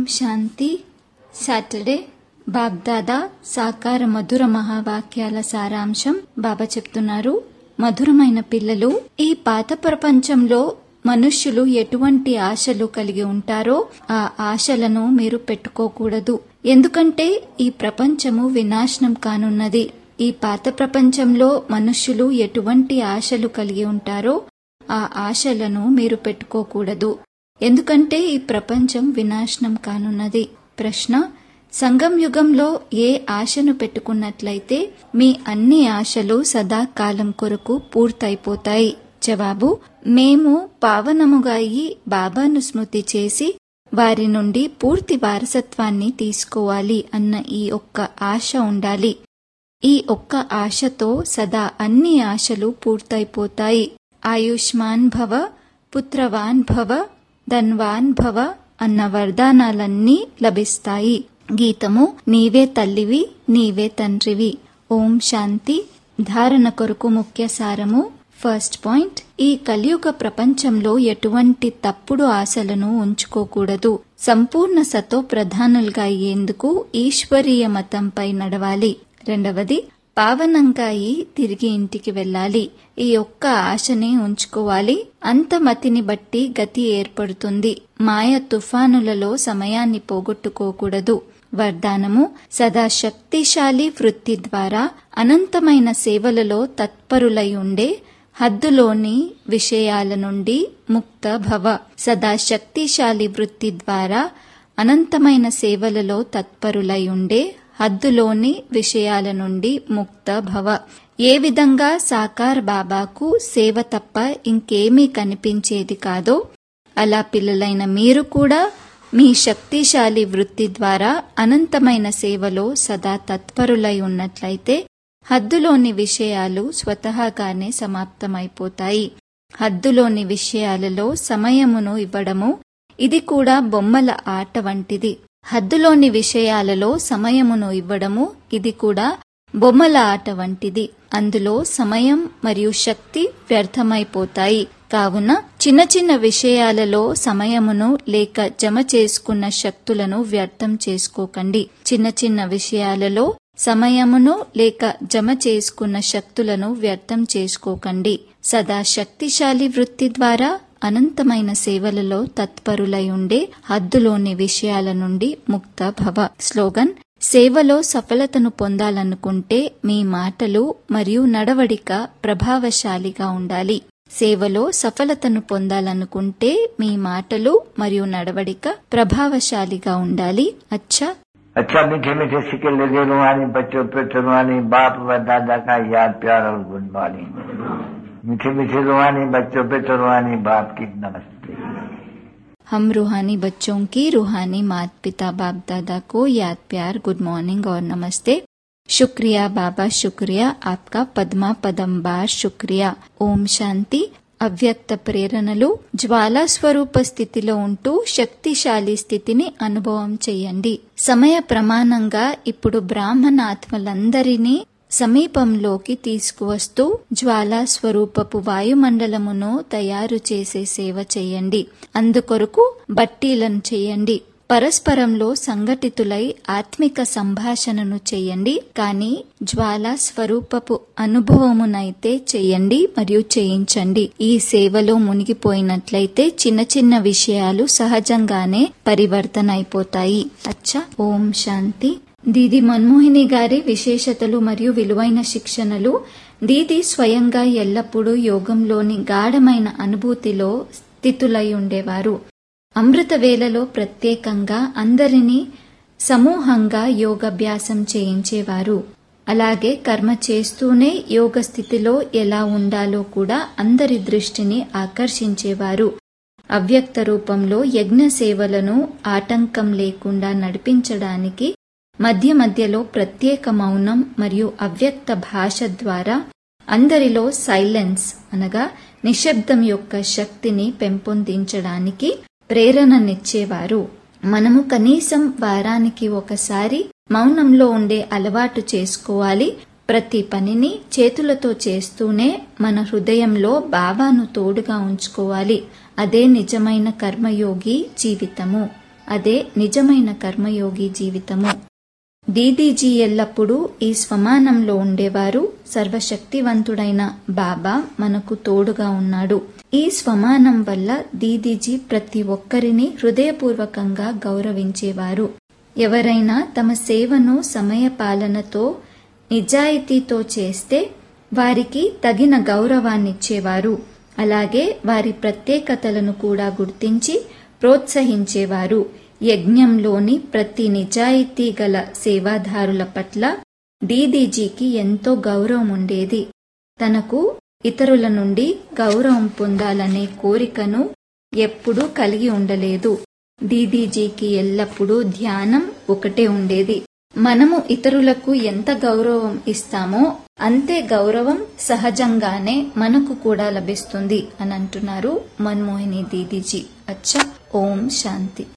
శాంతి Saturday బాగ్దాదా సాకార మధుర మహావాక్యాల సారాంశం బాబా చెప్తున్నారు మధురమైన పిల్లలు ఈ పాత ప్రపంచంలో మనుష్యులు ఎటువంటి ఆశలు కలిగి ఉంటారో ఆ ఆశలను మీరు పెట్టుకోకూడదు ఎందుకంటే ఈ ప్రపంచము వినాశనం కానున్నది ఈ పాత ప్రపంచంలో మనుష్యులు ఎటువంటి ఆశలు కలిగి ఉంటారో ఆ ఆశలను మీరు పెట్టుకోకూడదు ఎందుకంటే ఈ ప్రపంచం వినాశనం కానున్నది ప్రశ్న సంగం యుగంలో ఏ ఆశను పెట్టుకున్నట్లయితే మీ అన్ని ఆశలు సదాకాలం కొరకు పూర్తయిపోతాయి జవాబు మేము పావనముగా అయి బాబాను స్మృతి చేసి వారి నుండి పూర్తి వారసత్వాన్ని తీసుకోవాలి అన్న ఈ ఒక్క ఆశ ఉండాలి ఈ ఒక్క ఆశతో సదా అన్ని ఆశలు పూర్తయిపోతాయి ఆయుష్మాన్ భవ పుత్రవాన్ భవ ధన్వాన్ భవ అన్న వరదానాలన్నీ లభిస్తాయి గీతము నీవే తల్లివి నీవే తండ్రివి ఓం శాంతి ధారణ కొరకు ముఖ్య సారము ఫస్ట్ పాయింట్ ఈ కలియుగ ప్రపంచంలో ఎటువంటి తప్పుడు ఆశలను ఉంచుకోకూడదు సంపూర్ణ సతో ప్రధానులుగా అయ్యేందుకు ఈశ్వరీయ మతంపై నడవాలి రెండవది పావనంగా అయి తిరిగి ఇంటికి వెళ్ళాలి ఈ ఒక్క ఆశనే ఉంచుకోవాలి అంత మతిని బట్టి గతి ఏర్పడుతుంది మాయ తుఫానులలో సమయాన్ని పోగొట్టుకోకూడదు వరదానము సదా శక్తిశాలి వృత్తి ద్వారా అనంతమైన సేవలలో తత్పరులై ఉండే హద్దులోని విషయాల నుండి ముక్త భవ సదా శక్తిశాలి వృత్తి ద్వారా అనంతమైన సేవలలో తత్పరులై ఉండే హద్దులోని విషయాల నుండి ముక్త భవ ఏ విధంగా సాకార్ బాబాకు సేవ తప్ప ఇంకేమీ కనిపించేది కాదో అలా పిల్లలైన మీరు కూడా మీ శక్తిశాలి వృత్తి ద్వారా అనంతమైన సేవలో సదా తత్పరులై ఉన్నట్లయితే హద్దులోని విషయాలు స్వతహాగానే సమాప్తమైపోతాయి హద్దులోని విషయాలలో సమయమును ఇవ్వడము ఇది కూడా బొమ్మల ఆట వంటిది హద్దులోని విషయాలలో సమయమును ఇవ్వడము ఇది కూడా బొమ్మల ఆట వంటిది అందులో సమయం మరియు శక్తి వ్యర్థమైపోతాయి కావున చిన్న చిన్న విషయాలలో సమయమును లేక జమ చేసుకున్న శక్తులను వ్యర్థం చేసుకోకండి చిన్న చిన్న విషయాలలో సమయమును లేక జమ చేసుకున్న శక్తులను వ్యర్థం చేసుకోకండి సదా శక్తిశాలి వృత్తి ద్వారా అనంతమైన సేవలలో తత్పరులై ఉండే హద్దులోని విషయాల నుండి ముక్త భవ స్లోగన్ సేవలో సఫలతను పొందాలనుకుంటే మీ మాటలు మరియు నడవడిక ప్రభావశాలిగా ఉండాలి సేవలో సఫలతను పొందాలనుకుంటే మీ మాటలు మరియు నడవడిక ప్రభావశాలిగా ఉండాలి అచ్చా अच्छा मीठे मीठे सिक्के लगे रुहानी बच्चों पे रुहानी बाप व दादा का याद प्यार और गुड मॉर्निंग मीठे मीठे रुहानी बच्चों पे रुहानी बाप की नमस्ते हम रूहानी बच्चों की रूहानी मात पिता बाप दादा को याद प्यार गुड मॉर्निंग और नमस्ते शुक्रिया बाबा शुक्रिया आपका पद्मा पदंबार शुक्रिया ఓం శాంతి అవ్యక్త ప్రేరణలు జ్వాలా స్వరూప స్థితిలో ఉంటూ శక్తిశాలి స్థితిని అనుభవం చెయ్యండి సమయ ప్రమాణంగా ఇప్పుడు బ్రాహ్మణ ఆత్మలందరినీ సమీపంలోకి తీసుకువస్తూ జ్వాలా స్వరూపపు వాయుమండలమును తయారు చేసే సేవ చేయండి అందుకొరకు బట్టీలను చేయండి పరస్పరంలో సంఘటితులై ఆత్మిక సంభాషణను చేయండి కానీ జ్వాల స్వరూపపు అనుభవమునైతే చేయండి మరియు చేయించండి ఈ సేవలో మునిగిపోయినట్లయితే చిన్న చిన్న విషయాలు సహజంగానే పరివర్తన అయిపోతాయి అచ్చా ఓం శాంతి దీది మన్మోహిని గారి విశేషతలు మరియు విలువైన శిక్షణలు దీది స్వయంగా ఎల్లప్పుడూ యోగంలోని గాఢమైన అనుభూతిలో స్థితులై ఉండేవారు అమృత వేళలో ప్రత్యేకంగా అందరినీ సమూహంగా యోగాభ్యాసం చేయించేవారు అలాగే కర్మ చేస్తూనే యోగ స్థితిలో ఎలా ఉండాలో కూడా అందరి దృష్టిని ఆకర్షించేవారు అవ్యక్త రూపంలో యజ్ఞ సేవలను ఆటంకం లేకుండా నడిపించడానికి మధ్య మధ్యలో ప్రత్యేక మౌనం మరియు అవ్యక్త భాష ద్వారా అందరిలో సైలెన్స్ అనగా నిశ్శబ్దం యొక్క శక్తిని పెంపొందించడానికి ప్రేరణనిచ్చేవారు మనము కనీసం వారానికి ఒకసారి మౌనంలో ఉండే అలవాటు చేసుకోవాలి ప్రతి పనిని చేతులతో చేస్తూనే మన హృదయంలో బాబాను తోడుగా ఉంచుకోవాలి అదే నిజమైన కర్మయోగి జీవితము అదే నిజమైన కర్మయోగి జీవితము దీదీజీ ఎల్లప్పుడూ ఈ స్వమానంలో ఉండేవారు సర్వశక్తివంతుడైన బాబా మనకు తోడుగా ఉన్నాడు ఈ స్వమానం వల్ల దీదీజీ ప్రతి ఒక్కరిని హృదయపూర్వకంగా గౌరవించేవారు ఎవరైనా తమ సేవను సమయపాలనతో నిజాయితీతో చేస్తే వారికి తగిన గౌరవాన్నిచ్చేవారు అలాగే వారి ప్రత్యేకతలను కూడా గుర్తించి ప్రోత్సహించేవారు యజ్ఞంలోని ప్రతి నిజాయితీ గల సేవాదారుల పట్ల డీడీజీకి ఎంతో గౌరవం ఉండేది తనకు ఇతరుల నుండి గౌరవం పొందాలనే కోరికను ఎప్పుడూ కలిగి ఉండలేదు డీడీజీకి ఎల్లప్పుడూ ధ్యానం ఒకటే ఉండేది మనము ఇతరులకు ఎంత గౌరవం ఇస్తామో అంతే గౌరవం సహజంగానే మనకు కూడా లభిస్తుంది అని అంటున్నారు మన్మోహిని దీదీజీ అచ్చా ఓం శాంతి